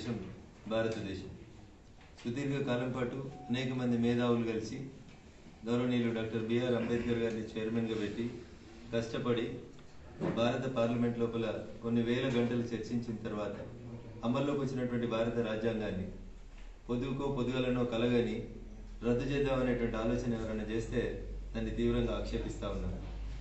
దేశం భారతదేశం సుదీర్ఘ కాలం పాటు అనేక మంది మేధావులు కలిసి గౌరవనీయులు డాక్టర్ బిఆర్ అంబేద్కర్ గారిని చైర్మన్గా పెట్టి కష్టపడి భారత పార్లమెంట్ లోపల కొన్ని వేల గంటలు చర్చించిన తర్వాత అమల్లోకి వచ్చినటువంటి భారత రాజ్యాంగాన్ని పొదుగుకో పొదుగలనో కలగని రద్దు చేద్దాం అనేటువంటి ఆలోచన ఎవరైనా చేస్తే దాన్ని తీవ్రంగా ఆక్షేపిస్తా ఉన్నాను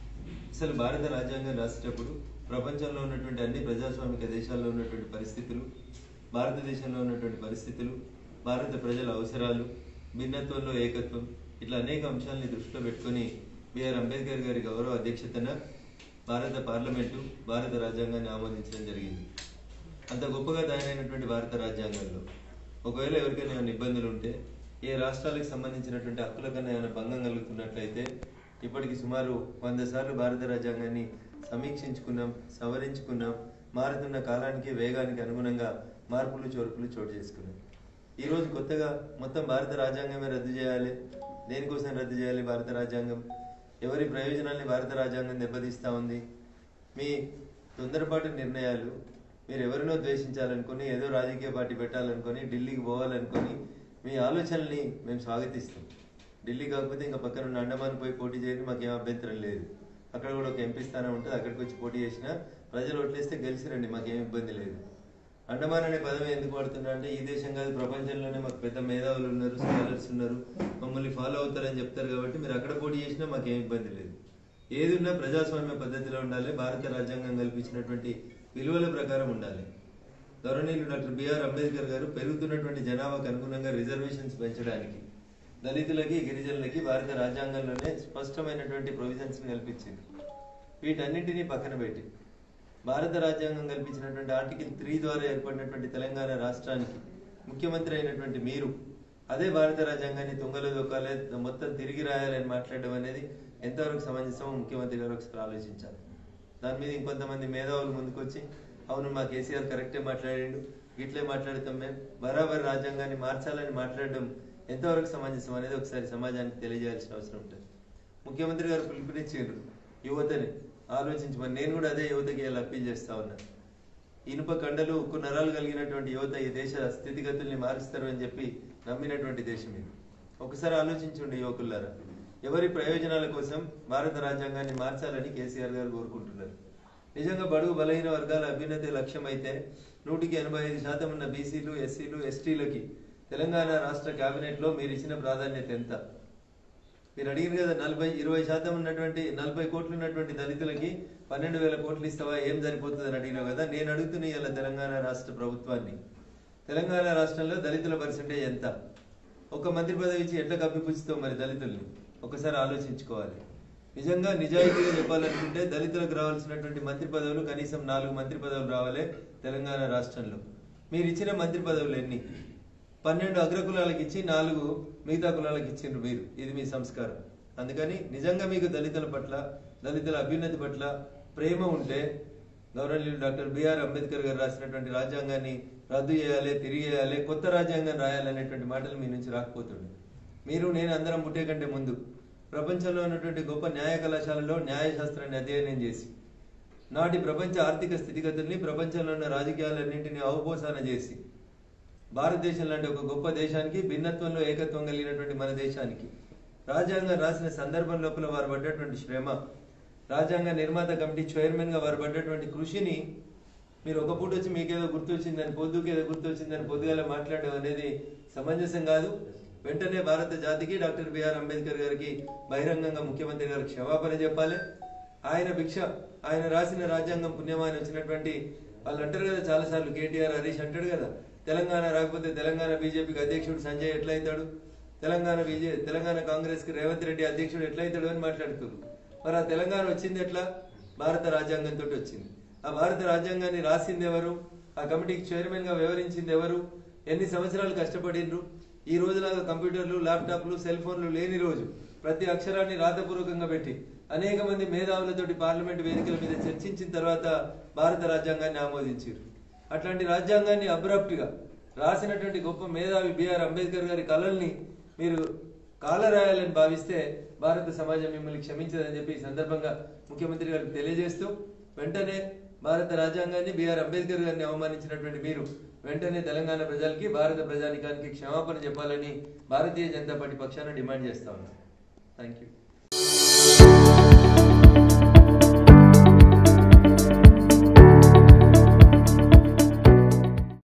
అసలు భారత రాజ్యాంగం రాసేటప్పుడు ప్రపంచంలో ఉన్నటువంటి అన్ని ప్రజాస్వామిక దేశాల్లో ఉన్నటువంటి పరిస్థితులు భారతదేశంలో ఉన్నటువంటి పరిస్థితులు భారత ప్రజల అవసరాలు భిన్నత్వంలో ఏకత్వం ఇట్లా అనేక అంశాలని దృష్టిలో పెట్టుకొని బిఆర్ అంబేద్కర్ గారి గౌరవ అధ్యక్షతన భారత పార్లమెంటు భారత రాజ్యాంగాన్ని ఆమోదించడం జరిగింది అంత గొప్పగా తయారైనటువంటి భారత రాజ్యాంగంలో ఒకవేళ ఎవరికైనా ఏమైనా ఇబ్బందులు ఉంటే ఏ రాష్ట్రాలకు సంబంధించినటువంటి హక్కుల కన్నా ఏమైనా భంగం కలుగుతున్నట్లయితే ఇప్పటికి సుమారు వంద సార్లు భారత రాజ్యాంగాన్ని సమీక్షించుకున్నాం సవరించుకున్నాం మారుతున్న కాలానికి వేగానికి అనుగుణంగా మార్పులు చోర్పులు చోటు చేసుకున్నాం ఈ రోజు కొత్తగా మొత్తం భారత రాజ్యాంగమే రద్దు చేయాలి దేనికోసం రద్దు చేయాలి భారత రాజ్యాంగం ఎవరి ప్రయోజనాల్ని భారత రాజ్యాంగం దెబ్బతీస్తా ఉంది మీ తొందరపాటు నిర్ణయాలు మీరు ఎవరినో ద్వేషించాలనుకొని ఏదో రాజకీయ పార్టీ పెట్టాలనుకొని ఢిల్లీకి పోవాలనుకొని మీ ఆలోచనల్ని మేము స్వాగతిస్తాం ఢిల్లీ కాకపోతే ఇంకా పక్కన ఉన్న అండమాన్ పోయి పోటీ చేయడం మాకేం అభ్యంతరం లేదు అక్కడ కూడా ఒక ఎంపీ స్థానం ఉంటుంది అక్కడికి వచ్చి పోటీ చేసినా ప్రజలు ఓట్లేస్తే గెలిచిరండి మాకేం ఇబ్బంది లేదు అండమాన్ అనే పదం ఎందుకు వాడుతున్నా అంటే ఈ దేశం కాదు ప్రపంచంలోనే మాకు పెద్ద మేధావులు ఉన్నారు స్కాలర్స్ ఉన్నారు మమ్మల్ని ఫాలో అవుతారని చెప్తారు కాబట్టి మీరు అక్కడ పోటీ చేసినా మాకేం ఇబ్బంది లేదు ఏది ఉన్నా ప్రజాస్వామ్య పద్ధతిలో ఉండాలి భారత రాజ్యాంగం కల్పించినటువంటి విలువల ప్రకారం ఉండాలి గౌరవనీయులు డాక్టర్ బిఆర్ అంబేద్కర్ గారు పెరుగుతున్నటువంటి జనాభాకు అనుగుణంగా రిజర్వేషన్స్ పెంచడానికి దళితులకి గిరిజనులకి భారత రాజ్యాంగంలోనే స్పష్టమైనటువంటి ప్రొవిజన్స్ కల్పించింది వీటన్నింటినీ పక్కన పెట్టి భారత రాజ్యాంగం కల్పించినటువంటి ఆర్టికల్ త్రీ ద్వారా ఏర్పడినటువంటి తెలంగాణ రాష్ట్రానికి ముఖ్యమంత్రి అయినటువంటి మీరు అదే భారత రాజ్యాంగాన్ని తుంగలో దొక్కాలి మొత్తం తిరిగి రాయాలని మాట్లాడడం అనేది ఎంతవరకు సమంజసమో ముఖ్యమంత్రి గారు ఒకసారి ఆలోచించాలి దాని మీద ఇంకొంతమంది మేధావులు ముందుకొచ్చి అవును మా కేసీఆర్ కరెక్టే మాట్లాడిండు ఇట్లే మాట్లాడతాం మేము బరాబర్ రాజ్యాంగాన్ని మార్చాలని మాట్లాడడం ఎంతవరకు సమంజసం అనేది ఒకసారి సమాజానికి తెలియజేయాల్సిన అవసరం ఉంటుంది ముఖ్యమంత్రి గారు పిలుపునిచ్చిండ్రు యువతని ఆలోచించమని నేను కూడా అదే యువతకి ఇలా అప్పీల్ చేస్తా ఉన్నా ఇనుప కండలు ఉక్కు నరాలు కలిగినటువంటి యువత ఈ దేశ స్థితిగతుల్ని మారుస్తారు అని చెప్పి నమ్మినటువంటి దేశం ఇది ఒకసారి ఆలోచించండి యువకులారా ఎవరి ప్రయోజనాల కోసం భారత రాజ్యాంగాన్ని మార్చాలని కేసీఆర్ గారు కోరుకుంటున్నారు నిజంగా బడుగు బలహీన వర్గాల అభ్యున్నతి లక్ష్యం అయితే నూటికి ఎనభై ఐదు శాతం ఉన్న బీసీలు ఎస్సీలు ఎస్టీలకి తెలంగాణ రాష్ట్ర కేబినెట్ లో మీరు ఇచ్చిన ప్రాధాన్యత ఎంత మీరు అడిగిన కదా నలభై ఇరవై శాతం ఉన్నటువంటి నలభై కోట్లు ఉన్నటువంటి దళితులకి పన్నెండు వేల కోట్లు ఇస్తావా ఏం సరిపోతుంది అని అడిగినావు కదా నేను అడుగుతున్న ఇలా తెలంగాణ రాష్ట్ర ప్రభుత్వాన్ని తెలంగాణ రాష్ట్రంలో దళితుల పర్సంటేజ్ ఎంత ఒక మంత్రి పదవి ఇచ్చి ఎట్లా కప్పిపుచ్చుతావు మరి దళితుల్ని ఒకసారి ఆలోచించుకోవాలి నిజంగా నిజాయితీగా చెప్పాలనుకుంటే దళితులకు రావాల్సినటువంటి మంత్రి పదవులు కనీసం నాలుగు మంత్రి పదవులు రావాలి తెలంగాణ రాష్ట్రంలో మీరు ఇచ్చిన మంత్రి పదవులు ఎన్ని పన్నెండు అగ్రకులాలకు ఇచ్చి నాలుగు మిగతా కులాలకు ఇచ్చిండ్రు మీరు ఇది మీ సంస్కారం అందుకని నిజంగా మీకు దళితుల పట్ల దళితుల అభ్యున్నతి పట్ల ప్రేమ ఉంటే గౌరవనీయులు డాక్టర్ బిఆర్ అంబేద్కర్ గారు రాసినటువంటి రాజ్యాంగాన్ని రద్దు చేయాలి తిరిగి చేయాలి కొత్త రాజ్యాంగం రాయాలి అనేటువంటి మాటలు మీ నుంచి రాకపోతుండే మీరు నేను అందరం పుట్టే కంటే ముందు ప్రపంచంలో ఉన్నటువంటి గొప్ప న్యాయ కళాశాలలో న్యాయశాస్త్రాన్ని అధ్యయనం చేసి నాటి ప్రపంచ ఆర్థిక స్థితిగతుల్ని ప్రపంచంలో ఉన్న రాజకీయాలన్నింటినీ అవపోసన చేసి భారతదేశం లాంటి ఒక గొప్ప దేశానికి భిన్నత్వంలో ఏకత్వం కలిగినటువంటి మన దేశానికి రాజ్యాంగం రాసిన సందర్భం లోపల వారు పడ్డటువంటి శ్రమ రాజ్యాంగ నిర్మాత కమిటీ చైర్మన్ గా వారు పడ్డటువంటి కృషిని మీరు ఒక పూట వచ్చి మీకేదో గుర్తొచ్చిందని పొద్దుకేదో గుర్తొచ్చిందని పొద్దుగాల మాట్లాడడం అనేది సమంజసం కాదు వెంటనే భారత జాతికి డాక్టర్ బిఆర్ అంబేద్కర్ గారికి బహిరంగంగా ముఖ్యమంత్రి గారు క్షమాపణ చెప్పాలి ఆయన భిక్ష ఆయన రాసిన రాజ్యాంగం పుణ్యమాని వచ్చినటువంటి వాళ్ళు అంటారు కదా చాలా సార్లు కేటీఆర్ హరీష్ అంటాడు కదా తెలంగాణ రాకపోతే తెలంగాణ బీజేపీకి అధ్యక్షుడు సంజయ్ ఎట్లయితాడు తెలంగాణ బీజే తెలంగాణ కాంగ్రెస్ కి రేవంత్ రెడ్డి అధ్యక్షుడు ఎట్లయితాడు అని మాట్లాడుతున్నారు మరి ఆ తెలంగాణ వచ్చింది ఎట్లా భారత రాజ్యాంగంతో వచ్చింది ఆ భారత రాజ్యాంగాన్ని రాసింది ఎవరు ఆ కమిటీకి చైర్మన్ గా వివరించింది ఎవరు ఎన్ని సంవత్సరాలు కష్టపడిండ్రు ఈ రోజులాగా కంప్యూటర్లు ల్యాప్టాప్లు సెల్ ఫోన్లు లేని రోజు ప్రతి అక్షరాన్ని రాతపూర్వకంగా పెట్టి అనేక మంది మేధావులతోటి పార్లమెంట్ వేదికల మీద చర్చించిన తర్వాత భారత రాజ్యాంగాన్ని ఆమోదించారు అట్లాంటి రాజ్యాంగాన్ని అబ్రప్ట్ గా రాసినటువంటి గొప్ప మేధావి బిఆర్ అంబేద్కర్ గారి కళల్ని మీరు కాలరాయాలని భావిస్తే భారత సమాజం మిమ్మల్ని క్షమించదని చెప్పి ఈ సందర్భంగా ముఖ్యమంత్రి గారికి తెలియజేస్తూ వెంటనే భారత రాజ్యాంగాన్ని బిఆర్ అంబేద్కర్ గారిని అవమానించినటువంటి మీరు వెంటనే తెలంగాణ ప్రజలకి భారత ప్రజానికానికి క్షమాపణ చెప్పాలని భారతీయ జనతా పార్టీ పక్షాన డిమాండ్ చేస్తా ఉన్నాను థ్యాంక్ యూ